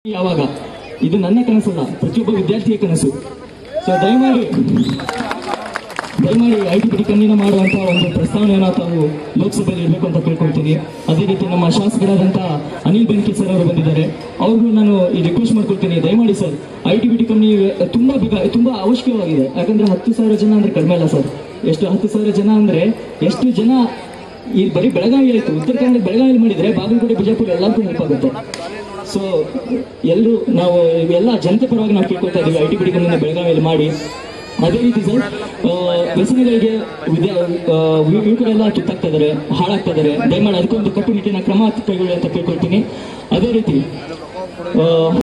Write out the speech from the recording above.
ಯಾವಾಗ ಇದು ನನ್ನ ಕನಸಲ್ಲ ಪ್ರತಿಯೊಬ್ಬ ವಿದ್ಯಾರ್ಥಿಯ ಕನಸು ಸೊ ದಯಮಾಡಿ ದಯಮಾಡಿ ಐ ಟಿ ಕಣ್ಣಿನ ಮಾಡುವಂತ ಒಂದು ಪ್ರಸ್ತಾವನೆಯನ್ನು ತಾವು ಲೋಕಸಭೆಯಲ್ಲಿ ಇರಬೇಕು ಅಂತ ಕೇಳ್ಕೊಳ್ತೀನಿ ಅದೇ ರೀತಿ ನಮ್ಮ ಶಾಸಕರಾದಂಥ ಅನಿಲ್ ಬೆನ್ಕಿ ಸರ್ ಅವರು ಬಂದಿದ್ದಾರೆ ಅವ್ರಿಗೂ ನಾನು ಈ ರಿಕ್ವೆಸ್ಟ್ ಮಾಡ್ಕೊಳ್ತೀನಿ ದಯಮಾಡಿ sir I T B T company ತುಂಬಾ ಬೇಗ ತುಂಬಾ ಅವಶ್ಯಕವಾಗಿದೆ ಯಾಕಂದ್ರೆ ಹತ್ತು ಸಾವಿರ ಜನ ಅಂದ್ರೆ ಕಡಿಮೆ ಅಲ್ಲ ಸರ್ ಎಷ್ಟು ಹತ್ತು ಸಾವಿರ ಜನ ಅಂದ್ರೆ ಎಷ್ಟು ಜನ ಈ ಬರೀ ಬೆಳಗಾವಿ ಆಯ್ತು ಉತ್ತರ ಕನ್ನಡ ಬೆಳಗಾವಿಯಲ್ಲಿ ಮಾಡಿದ್ರೆ ಬಾಗಲಕೋಟೆ ಬಿಜಾಪುರ ಎಲ್ಲರಿಗೂ ಹೆಲ್ಪ್ ಆಗುತ್ತೆ ಸೊ ಎಲ್ಲರೂ ನಾವು ಎಲ್ಲ ಜನತೆ ಪರವಾಗಿ ನಾವು ಕೇಳ್ಕೊಳ್ತಾ ಇದ್ದೀವಿ ಐ ಟಿ ಬಿ ಟಿ ಬೆಳಗಾವಿಯಲ್ಲಿ ಮಾಡಿ ಅದೇ ರೀತಿ ಸರ್ ಆ, ವ್ಯಸನಗಳಿಗೆ ವಿದ್ಯಾ ಆ, ಯುವಕರೆಲ್ಲ ಕಿತ್ತಾಗ್ತಾ ಇದಾರೆ ಹಾಳಾಗ್ತಾ ಇದಾರೆ ದಯಮಾಡಿ ಅದಕ್ಕೊಂದು ಕಟ್ಟುನಿಟ್ಟಿನ ಕ್ರಮ ಕೈಗೊಳ್ಳಿ ಅಂತ ಕೇಳ್ಕೊಳ್ತೀನಿ ಅದೇ ರೀತಿ ಆ,